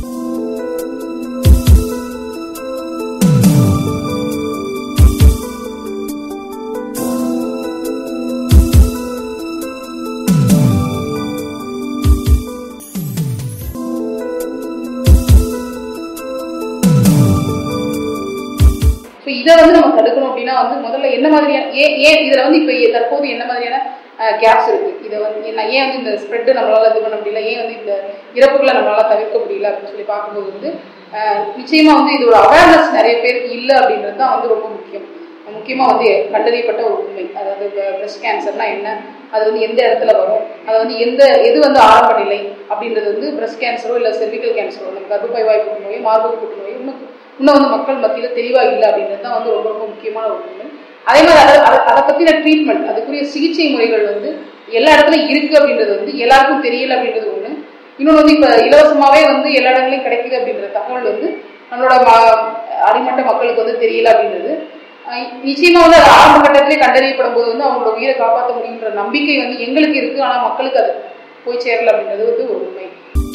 ஸோ இதை வந்து நம்ம தடுக்கணும் அப்படின்னா வந்து முதல்ல என்ன மாதிரியான ஏன் ஏன் இதில் வந்து இப்போ தற்போது என்ன மாதிரியான கேப்ஸ் இருக்கு இதை வந்து என்ன ஏன் வந்து இந்த ஸ்ப்ரெட்டு நம்மளால இது பண்ண முடியல ஏன் வந்து இந்த இறப்புகளை நம்மளால தவிர்க்க முடியல அப்படின்னு சொல்லி பார்க்கும்போது வந்து அஹ், நிச்சயமா வந்து இதோட அவேர்னஸ் நிறைய பேருக்கு இல்லை அப்படின்றது தான் வந்து ரொம்ப முக்கியம் முக்கியமா வந்து கண்டறியப்பட்ட ஒரு உண்மை அதாவது பிரஸ்ட் கேன்சர்னா என்ன அது வந்து எந்த இடத்துல வரும் அது வந்து எந்த எது வந்து ஆரம்ப நிலை அப்படின்றது வந்து பிரஸ்ட் கேன்சரோ இல்லை செர்விக்கல் கேன்சரோ நம்ம கர்ப்பப்பை வாய் புற்றுநோய் மார்பக புற்றுநோய் இன்னும் இன்னும் வந்து மக்கள் மத்தியில் தெளிவாக இல்லை அப்படின்றது தான் வந்து ரொம்ப ரொம்ப முக்கியமான ஒரு உண்மை அதே மாதிரி அதை அதை அதை பற்றின ட்ரீட்மெண்ட் அதுக்குரிய சிகிச்சை முறைகள் வந்து எல்லா இடத்துலையும் இருக்கு அப்படின்றது வந்து எல்லாருக்கும் தெரியல அப்படின்றது ஒன்று இன்னொன்று வந்து இப்போ இலவசமாகவே வந்து எல்லா இடங்களையும் கிடைக்குது அப்படின்ற தகவல் வந்து நம்மளோட ம- அடிமட்ட மக்களுக்கு வந்து தெரியல அப்படின்றது அஹ் நிச்சயமா வந்து அது ஆரம்ப கட்டத்திலே கண்டறியப்படும் போது வந்து அவங்களோட உயிரை காப்பாற்ற முடியுன்ற நம்பிக்கை வந்து எங்களுக்கு இருக்கு ஆனா மக்களுக்கு அது போய் சேரல அப்படின்றது வந்து ஒரு உண்மை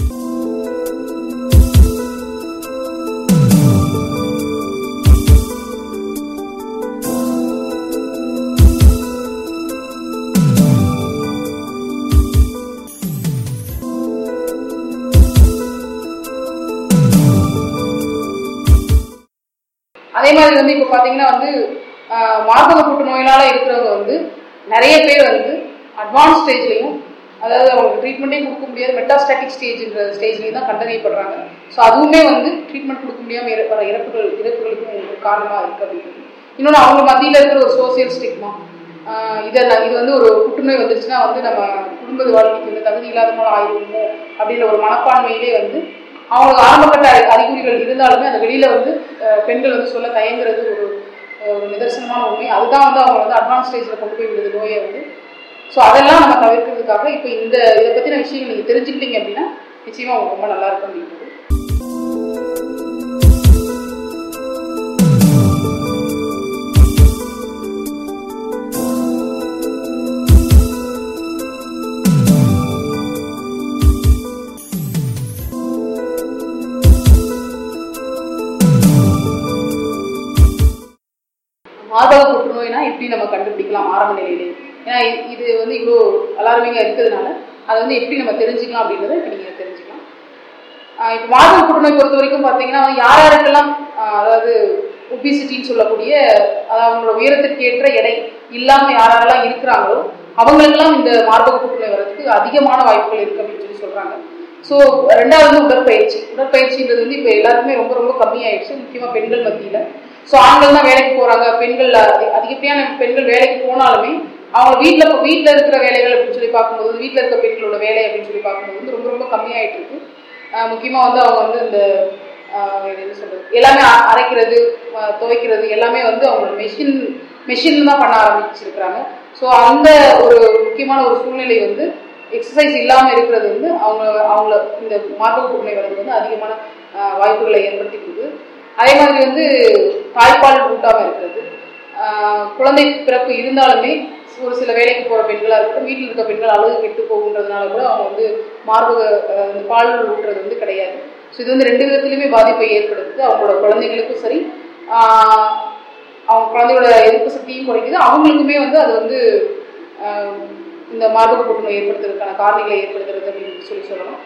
அதே மாதிரி வந்து இப்போ பார்த்தீங்கன்னா வந்து ஆஹ், மார்பக புற்றுநோயினால இருக்கிறவங்க வந்து நிறைய பேர் வந்து அட்வான்ஸ் ஸ்டேஜ்லையும் அதாவது அவங்களுக்கு ட்ரீட்மெண்ட்டே கொடுக்க முடியாது மெட்டாஸ்டாட்டிக் ஸ்டேஜ்ன்ற ஸ்டேஜ்லையும் தான் கண்டறியப்படுறாங்க ஸோ அதுவுமே வந்து ட்ரீட்மெண்ட் கொடுக்க முடியாமல் வர இறப்புகள் இறப்புகளுக்கும் ஒரு காரணமாக இருக்கு அப்படின்றது இன்னொன்று அவங்க மத்தியில் இருக்கிற ஒரு சோசியல் ஸ்டிக்மா இதை நான் இது வந்து ஒரு புற்றுநோய் வந்துருச்சுன்னா வந்து நம்ம குடும்ப வாழ்க்கைக்கு வந்து தகுதி இல்லாதவங்களும் ஆயிடுவோமோ அப்படின்ற ஒரு மனப்பான்மையிலே வந்து அவங்களுக்கு ஆரம்பகட்ட அறி- அறிகுறிகள் இருந்தாலுமே அந்த வெளியில வந்து அஹ், பெண்கள் வந்து சொல்ல தயங்குறது ஒரு அஹ், ஒரு நிதர்சனமான உண்மை அதுதான் வந்து அவங்க வந்து அட்வான்ஸ் ஸ்டேஜில் கொண்டு போய் விடுது நோயை வந்து ஸோ அதெல்லாம் நம்ம தவிர்க்கிறதுக்காக இப்போ இந்த இதை பற்றின விஷயங்கள் நீங்கள் தெரிஞ்சுக்கிட்டீங்க அப்படின்னா நிச்சயமாக உங்களுக்கு ரொம்ப நல்லா இருக்கும் அப்படின்றது மார்பக புற்றுநோய்னா எப்படி நம்ம கண்டுபிடிக்கலாம் ஆரம்ப நிலையிலே ஏன்னா இ- இது வந்து இவ்வளோ அலாரமிங்காக இருக்கிறதுனால அதை வந்து எப்படி நம்ம தெரிஞ்சுக்கலாம் அப்படின்றத இப்போ நீங்கள் தெரிஞ்சுக்கலாம் ஆஹ் இப்போ மார்பக புற்றுநோய் பொறுத்த வரைக்கும் பார்த்தீங்கன்னா வந்து யார் யாருக்கெல்லாம் ஆஹ் அதாவது ஒபிசிட்டின்னு சொல்லக்கூடிய அதாவது அவங்களோட உயரத்திற்கு ஏற்ற எடை இல்லாமல் யார் யாரெல்லாம் இருக்கிறாங்களோ அவங்களுக்கெல்லாம் இந்த மார்பக புற்றுநோய் வர்றதுக்கு அதிகமான வாய்ப்புகள் இருக்கு அப்படின்னு சொல்லி சொல்றாங்க ஸோ ரெண்டாவது வந்து உடற்பயிற்சி உடற்பயிற்சின்றது வந்து இப்போ எல்லாருக்குமே ரொம்ப ரொம்ப கம்மியாயிடுச்சு முக்கியமாக பெண்கள் மத்தியில் ஸோ ஆண்கள் தான் வேலைக்கு போறாங்க பெண்கள் அதி- அதிகப்படியான பெண்கள் வேலைக்கு போனாலுமே அவங்க வீட்டில் இப்போ வீட்டில் இருக்கிற வேலைகள் அப்படின்னு சொல்லி பார்க்கும்போது வீட்டில் இருக்க பெண்களோட வேலை அப்படின்னு சொல்லி பார்க்கும்போது வந்து ரொம்ப ரொம்ப கம்மியாயிட்டு இருக்கு ஆஹ் முக்கியமா வந்து அவங்க வந்து இந்த ஆஹ் இது என்ன சொல்றது எல்லாமே அ- அரைக்கிறது ஆஹ் துவைக்கிறது எல்லாமே வந்து அவங்க மெஷின் மெஷின் தான் பண்ண ஆரம்பிச்சிருக்கிறாங்க ஸோ அந்த ஒரு முக்கியமான ஒரு சூழ்நிலை வந்து எக்ஸசைஸ் இல்லாமல் இருக்கிறது வந்து அவங்க அவங்கள இந்த மார்பக புற்றுநோய் வர்றது வந்து அதிகமான ஆஹ் வாய்ப்புகளை ஏற்படுத்தி கொடுக்குது அதே மாதிரி வந்து தாய்ப்பால் ஊட்டாமல் இருக்கிறது ஆஹ் குழந்தை பிறப்பு இருந்தாலுமே ஒரு சில வேலைக்கு போகிற பெண்களாக இருக்கட்டும் வீட்டில் இருக்க பெண்கள் அழகு கெட்டு போகுன்றதுனால கூட அவங்க வந்து மார்பக ஆஹ் இந்த பால் ஊட்டுறது வந்து கிடையாது ஸோ இது வந்து ரெண்டு விதத்துலையுமே பாதிப்பை ஏற்படுத்துது அவங்களோட குழந்தைங்களுக்கும் சரி ஆஹ் அவங்க குழந்தையோட எதிர்ப்பு சக்தியும் குறைக்குது அவங்களுக்குமே வந்து அது வந்து ஆஹ் இந்த மார்பக புற்றுநோய் ஏற்படுத்துறதுக்கான காரணிகளை ஏற்படுத்துறது அப்படின்னு சொல்லி சொல்லலாம்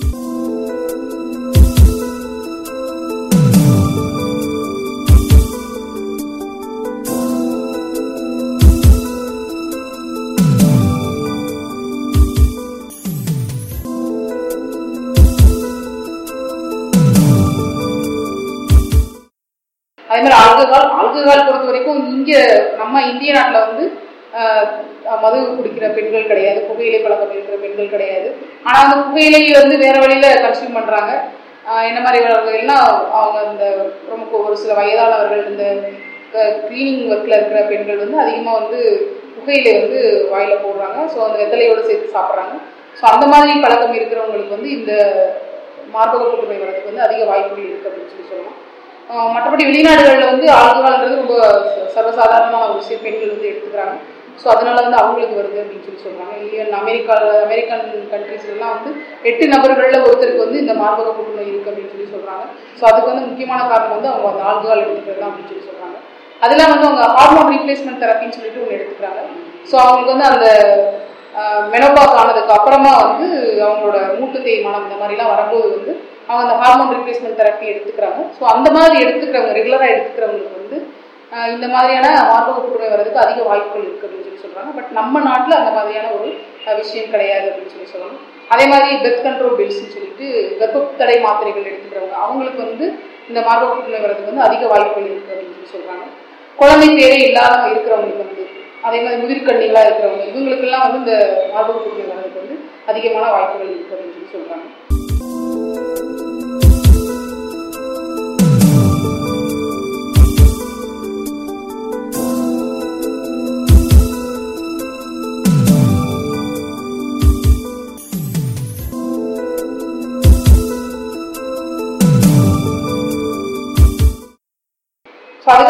அதே மாதிரி ஆல்கஹால் ஆல்கஹால் பொறுத்த வரைக்கும் இங்க நம்ம இந்திய நாட்டுல வந்து ஆஹ், மது குடிக்கிற பெண்கள் கிடையாது புகையிலை பழக்கம் இருக்கிற பெண்கள் கிடையாது ஆனா அந்த புகையிலையை வந்து வேற வழியில கன்சியூம் பண்றாங்க ஆஹ், என்ன மாதிரி வகைகள்லாம் அவங்க இந்த ரொம்ப ஒரு சில வயதானவர்கள் இந்த கிளீனிங் ஒர்க்ல இருக்கிற பெண்கள் வந்து அதிகமா வந்து புகையிலை வந்து வாயில போடுறாங்க ஸோ அந்த வெத்தலையோட சேர்த்து சாப்பிட்றாங்க ஸோ அந்த மாதிரி பழக்கம் இருக்கிறவங்களுக்கு வந்து இந்த மார்பக புற்றுநோய் வரதுக்கு வந்து அதிக வாய்ப்புகள் இருக்கு அப்படின்னு சொல்லி சொல்லலாம் ஆஹ் மற்றபடி வெளிநாடுகளில் வந்து ஆல்கஹால்ன்றது ரொம்ப ச- சர்வசாதாரணமான ஒரு விஷயம் பெண்கள் வந்து எடுத்துக்கிறாங்க ஸோ அதனால வந்து அவங்களுக்கு வருது அப்படின்னு சொல்லி சொல்றாங்க ஈவன் அமெரிக்காவில் அமெரிக்கன் கண்ட்ரீஸ்லாம் வந்து எட்டு நபர்களில் ஒருத்தருக்கு வந்து இந்த மார்பக புற்றுநோய் இருக்கு அப்படின்னு சொல்லி சொல்றாங்க ஸோ அதுக்கு வந்து முக்கியமான காரணம் வந்து அவங்க அந்த ஆல்கஹால் எடுத்துக்கிறது தான் அப்படின்னு சொல்லி சொல்றாங்க அதெல்லாம் வந்து அவங்க ஹார்மோன் ரீப்ளேஸ்மெண்ட் தெரப்பின்னு சொல்லிட்டு ஒன்று எடுத்துக்கிறாங்க ஸோ அவங்களுக்கு வந்து அந்த மெனோபாஸ் ஆனதுக்கு அப்புறமா வந்து அவங்களோட மூட்டு தேய்மானம் இந்த மாதிரிலாம் வரும்போது வந்து அவங்க அந்த ஹார்மோன் ரீப்ளேஸ்மெண்ட் தெரப்பி எடுத்துக்கிறாங்க ஸோ அந்த மாதிரி எடுத்துக்கிறவங்க ரெகுலராக எடுத்துக்கிறவங்களுக்கு வந்து ஆஹ் இந்த மாதிரியான மார்பக புற்றுநோய் வர்றதுக்கு அதிக வாய்ப்புகள் இருக்கு அப்படின்னு சொல்லி சொல்றாங்க பட் நம்ம நாட்டில் அந்த மாதிரியான ஒரு ஆஹ் விஷயம் கிடையாது அப்படின்னு சொல்லி சொல்லணும் அதே மாதிரி பெர்த் கண்ட்ரோல் பில்ஸ்னு சொல்லிட்டு கர்ப்பத்தடை மாத்திரைகள் எடுத்துக்கிறவங்க அவங்களுக்கு வந்து இந்த மார்பக புற்றுநோய் வர்றதுக்கு வந்து அதிக வாய்ப்புகள் இருக்கு அப்படின்னு சொல்லி சொல்றாங்க குழந்தை தேவை இல்லாத இருக்கிறவங்களுக்கு வந்து அதே மாதிரி முதிர்கண்ணிகளா இருக்கிறவங்க இவங்களுக்கெல்லாம் வந்து இந்த மார்பக புற்றுநோய் வர்றதுக்கு வந்து அதிகமான வாய்ப்புகள் இருக்கு அப்படின்னு சொல்லி சொல்றாங்க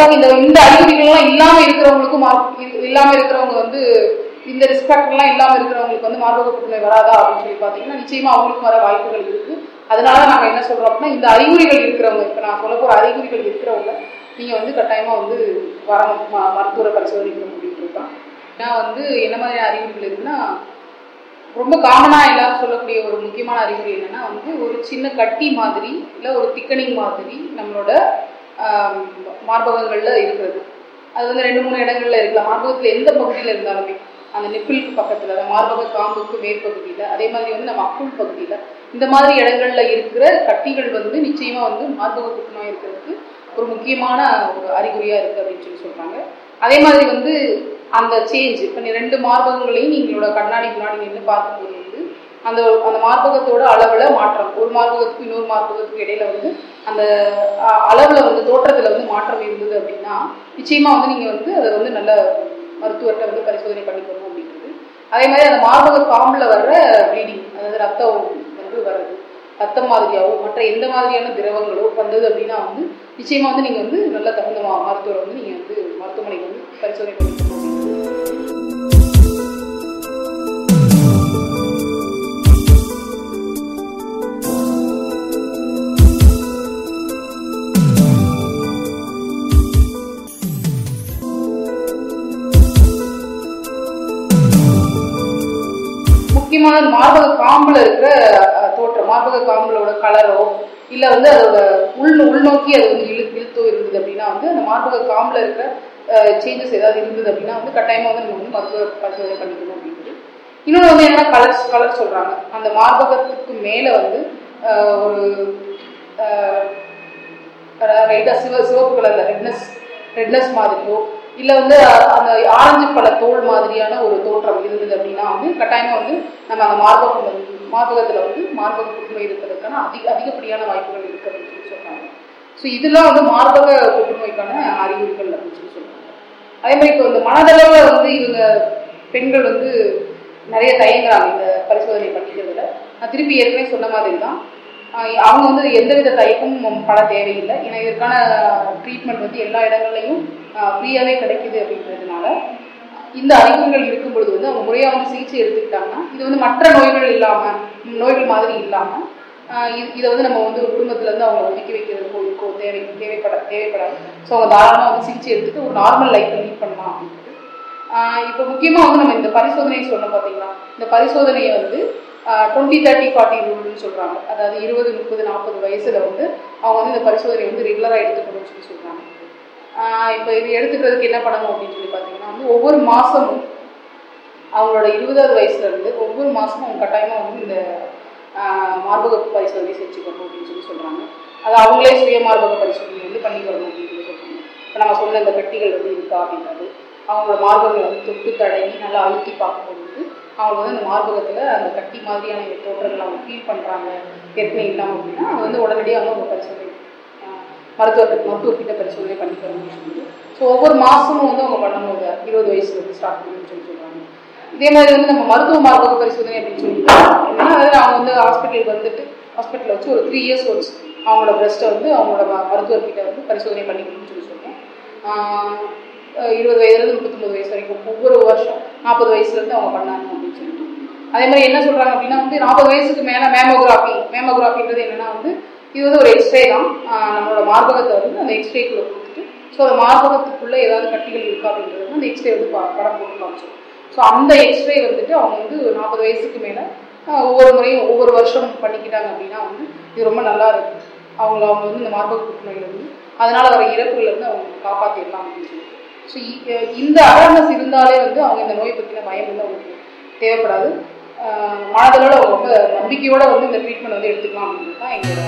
அதுக்காக இந்த இந்த அறிகுறிகள்லாம் இல்லாம இருக்கிறவங்களுக்கும் மார்பு- இ- இல்லாம இருக்கிறவங்க வந்து இந்த ரிஸ்க் ஃபேக்டர்லாம் இல்லாம இருக்கிறவங்களுக்கு வந்து மார்பக புற்றுநோய் வராதா அப்படின்னு சொல்லி பாத்தீங்கன்னா நிச்சயமா அவங்களுக்கு வர வாய்ப்புகள் இருக்கு அதனால நாங்க என்ன சொல்றோம் அப்படின்னா இந்த அறிகுறிகள் இருக்கிறவங்க இப்ப நான் சொல்ல போற அறிகுறிகள் இருக்கிறவங்க நீங்க வந்து கட்டாயமா வந்து வரணும் ம- மருத்துவரை பரிசோதனைக்கு அப்படின்ட்டு இருக்கோம் ஏன்னா வந்து என்ன மாதிரியான அறிகுறிகள் இருக்குன்னா ரொம்ப காமனா எல்லாரும் சொல்லக்கூடிய ஒரு முக்கியமான அறிகுறி என்னன்னா வந்து ஒரு சின்ன கட்டி மாதிரி இல்ல ஒரு திக்கனிங் மாதிரி நம்மளோட ஆம், மார்பகங்கள்ல இருக்கிறது அது வந்து ரெண்டு மூணு இடங்கள்ல இருக்கலாம் மார்பகத்துல எந்த பகுதியில இருந்தாலுமே அந்த நிப்பிளுக்கு பக்கத்துல அந்த மார்பக காம்புக்கு மேற்பகுதியில அதே மாதிரி வந்து நம்ம அக்குள் பகுதியில இந்த மாதிரி இடங்கள்ல இருக்கிற கட்டிகள் வந்து நிச்சயமா வந்து மார்பக புற்றுநோய் இருக்கிறதுக்கு ஒரு முக்கியமான ஒரு அறிகுறியா இருக்கு அப்படின்னு சொல்லி சொல்றாங்க அதே மாதிரி வந்து அந்த சேஞ்ச் இப்போ நீ ரெண்டு மார்பகங்களையும் நீங்களோட கண்ணாடி முன்னாடி நின்று பார்க்கும்போது வந்து அந்த அந்த மார்பகத்தோட அளவுல மாற்றம் ஒரு மார்பகத்துக்கு இன்னொரு மார்பகத்துக்கு இடையில வந்து அந்த அஹ், அளவுல வந்து தோற்றத்துல வந்து மாற்றம் இருந்தது அப்படின்னா நிச்சயமா வந்து நீங்க வந்து அதை வந்து நல்ல மருத்துவர்கிட்ட வந்து பரிசோதனை பண்ணிக்கணும் அப்படின்றது அதே மாதிரி அந்த மார்பக காம்புல வர்ற ப்ளீடிங் அதாவது ரத்தம் வந்து வர்றது ரத்தம் மாதிரியாவோ மற்ற எந்த மாதிரியான திரவங்களோ வந்தது அப்படின்னா வந்து நிச்சயமா வந்து நீங்க வந்து நல்ல தகுந்த மா- மருத்துவரை வந்து நீங்க வந்து மருத்துவமனைக்கு வந்து பரிசோதனை பண்ணிக்கணும் முக்கியமான அந்த மார்பக காம்புல இருக்கிற அஹ், தோற்றம் மார்பக காம்புலோட கலரோ இல்ல வந்து அதோட உள் உள்நோக்கி அது வந்து இழு இழுத்தோ இருந்தது அப்படின்னா வந்து அந்த மார்பக காம்புல இருக்கிற சேஞ்சஸ் ஏதாவது இருந்தது அப்படின்னா வந்து கட்டாயமா வந்து நம்ம வந்து மருத்துவ பரிசோதனை பண்ணிக்கணும் அப்படின்றது இன்னொன்று வந்து என்னன்னா கலர் கலர் சொல்றாங்க அந்த மார்பகத்துக்கு மேல வந்து அஹ், ஒரு ரைட்டா சிவ சிவப்பு கலர்ல ரெட்னஸ் ரெட்னஸ் மாதிரியோ இல்ல வந்து அ- அந்த ஆரஞ்சு பழ தோல் மாதிரியான ஒரு தோற்றம் இருந்தது அப்படின்னா வந்து கட்டாயமா வந்து நம்ம அந்த மார்பகம் வந்து மார்பகத்துல வந்து மார்பக புற்றுநோய் இருக்கிறதுக்கான அதிக அதிகப்படியான வாய்ப்புகள் இருக்கு அப்படின்னு சொல்லி சொல்றாங்க ஸோ இதெல்லாம் வந்து மார்பக புற்றுநோய்க்கான அறிகுறிகள் அப்படின்னு சொல்லி சொல்றாங்க அதே மாதிரி இப்போ இந்த மனதளவுல வந்து இவங்க பெண்கள் வந்து நிறைய தயங்குறாங்க இந்த பரிசோதனை பண்ணிக்கிறதுல நான் திருப்பி ஏற்கனவே சொன்ன மாதிரி தான் ஆஹ் அவங்க வந்து எந்தவித தயக்கமும் பட தேவையில்லை ஏன்னா இதற்கான ட்ரீட்மெண்ட் வந்து எல்லா இடங்கள்லையும் ஃப்ரீயாகவே கிடைக்குது அப்படின்றதுனால இந்த அறிகுறிகள் இருக்கும் பொழுது வந்து அவங்க முறையாக வந்து சிகிச்சை எடுத்துக்கிட்டாங்கன்னா இது வந்து மற்ற நோய்கள் இல்லாமல் நோய்கள் மாதிரி இல்லாமல் இதை வந்து நம்ம வந்து ஒரு குடும்பத்துல இருந்து அவங்க ஒதுக்கி வைக்கிறதுக்கோ இருக்கோ தேவை தேவைப்பட தேவைப்படாது ஸோ அவங்க தாராளமாக வந்து சிகிச்சை எடுத்துட்டு ஒரு நார்மல் லைஃப்பை லீட் பண்ணலாம் அப்படின்றது ஆஹ் இப்போ முக்கியமாக வந்து நம்ம இந்த பரிசோதனையை சொன்னோம் பார்த்தீங்களா இந்த பரிசோதனையை வந்து டுவெண்ட்டி தேர்ட்டி ஃபார்ட்டி ரூல்னு சொல்கிறாங்க அதாவது இருபது முப்பது நாற்பது வயசுல வந்து அவங்க வந்து இந்த பரிசோதனை வந்து ரெகுலராக எடுத்துக்கணும்னு சொல்லி சொல்கிறாங்க இப்போ இது எடுத்துக்கிறதுக்கு என்ன பண்ணணும் அப்படின்னு சொல்லி பார்த்தீங்கன்னா வந்து ஒவ்வொரு மாதமும் அவங்களோட இருபதாவது வயசுல இருந்து ஒவ்வொரு மாதமும் அவங்க கட்டாயமாக வந்து இந்த ஆஹ் மார்பக பரிசோதனை செஞ்சுக்கணும் அப்படின்னு சொல்லி சொல்கிறாங்க அது அவங்களே சுய மார்பக பரிசோதனை வந்து பண்ணி வரணும் அப்படின்னு சொல்லி சொல்கிறாங்க இப்போ நம்ம சொன்ன இந்த கட்டிகள் வந்து இருக்கா அப்படின்றது அவங்களோட மார்பகங்களை வந்து தொட்டு தடவி நல்லா அழுத்தி பார்க்கும்போது வந்து அவங்க வந்து அந்த மார்பகத்தில் அந்த கட்டி மாதிரியான இந்த தோற்றங்களை அவங்க ஃபீல் பண்ணுறாங்க ஏற்கனவே இல்லாமல் அப்படின்னா அவங்க வந்து உடனடியாக வந்து அவங்க பரிசோதனை ஆஹ் மருத்துவ மருத்துவர்கிட்ட பரிசோதனை பண்ணிக்கிறோம்னு சொல்லிட்டு ஸோ ஒவ்வொரு மாதமும் வந்து அவங்க பண்ணும்போது இருபது வயசுல இருந்து ஸ்டார்ட் பண்ணணும்னு சொல்லி சொல்கிறாங்க இதே மாதிரி வந்து நம்ம மருத்துவ மார்பக பரிசோதனை அப்படின்னு சொல்லிட்டு என்னன்னா அதாவது அவங்க வந்து ஹாஸ்பிட்டலுக்கு வந்துட்டு ஹாஸ்பிட்டலில் வச்சு ஒரு த்ரீ இயர்ஸ் ஒன்ஸ் அவங்களோட பிரஸ்ட்டை வந்து அவங்களோட ம- மருத்துவர்கிட்ட வந்து பரிசோதனை பண்ணிக்கணும்னு சொல்லி சொல்லுவோம் ஆஹ் அஹ் இருபது வயதுலேருந்து முப்பத்தொம்பது வயசு வரைக்கும் ஒவ்வொரு வருஷம் நாற்பது வயசுலேருந்து அவங்க பண்ணாங்க அப்படின்னு சொல்லிட்டு அதே மாதிரி என்ன சொல்கிறாங்க அப்படின்னா வந்து நாற்பது வயசுக்கு மேலே மேமோகிராஃபி மேமோகிராஃபின்றது என்னன்னா வந்து இது வந்து ஒரு எக்ஸ்ரே தான் ஆஹ் நம்மளோட மார்பகத்தை வந்து அந்த எக்ஸ்ரேக்குள்ளே கொடுத்துட்டு ஸோ அந்த மார்பகத்துக்குள்ளே ஏதாவது கட்டிகள் இருக்கா அப்படின்றது வந்து அந்த எக்ஸ்ரே வந்து ப- படம் போட்டு காமிச்சிடும் ஸோ அந்த எக்ஸ்ரே வந்துட்டு அவங்க வந்து ஒரு நாற்பது வயசுக்கு மேலே ஒவ்வொரு முறையும் ஒவ்வொரு வருஷம் பண்ணிக்கிட்டாங்க அப்படின்னா வந்து இது ரொம்ப நல்லா இருக்கு அவங்கள அவங்க வந்து இந்த மார்பக புற்றுநோயில இருந்து அதனால வர இறப்புல இருந்து அவங்க காப்பாற்றிடலாம் அப்படின்னு சொல்லிட்டு ஸோ இந்த அவேர்னஸ் இருந்தாலே வந்து அவங்க இந்த நோயை பற்றின பயம் வந்து அவங்களுக்கு தேவைப்படாது ஆஹ் மனதளவில் அவங்க ரொம்ப நம்பிக்கையோட வந்து இந்த ட்ரீட்மெண்ட் வந்து எடுத்துக்கலாம் அப்படின்றது தான் எங்களோட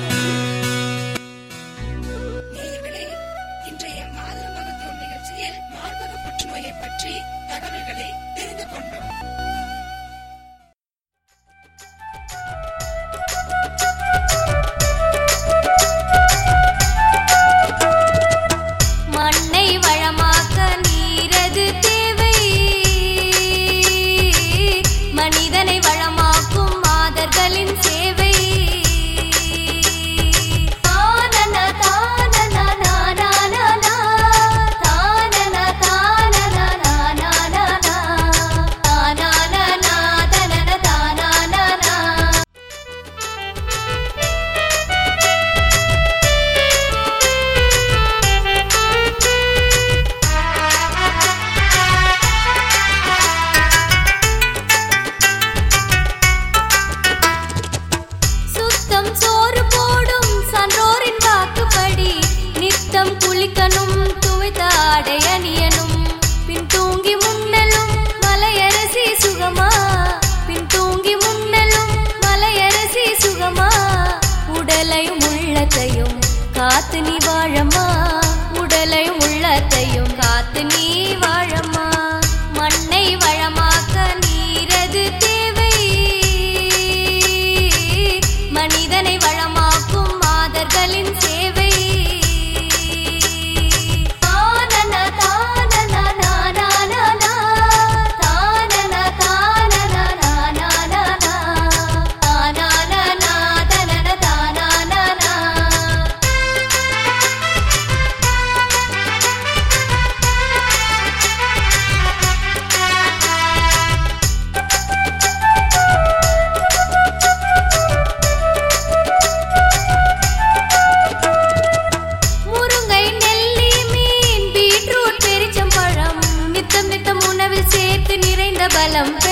நேயர்களே இன்றைய மாதர மகத்துவம் நிகழ்ச்சியில் மார்பக புற்றுநோயை பற்றி தகவல்களை தெரிந்து கொண்டோம்
மண்ணை வளமாக்க நீரது தேவை மனிதனை வளமாக்கும் மாதர்களின் சேவை காத்து நீ வாழம்மா உடலையும் உள்ளத்தையும் காத்து நீ வாழம்மா மண்ணை வளமாக்க நீரது தேவை மனிதனை வளமாக்கும் மாதர்களின் சேவை தானன தானன நானானானா. தானன தானன நானானானா. தானானானா தனன தானானானா. முருங்கை நெல்லி மீன் பீட்ரூட் பெரிச்சம்பழம் நித்தம் நித்தம் உணவில் சேர்த்து நிறைந்த பலம்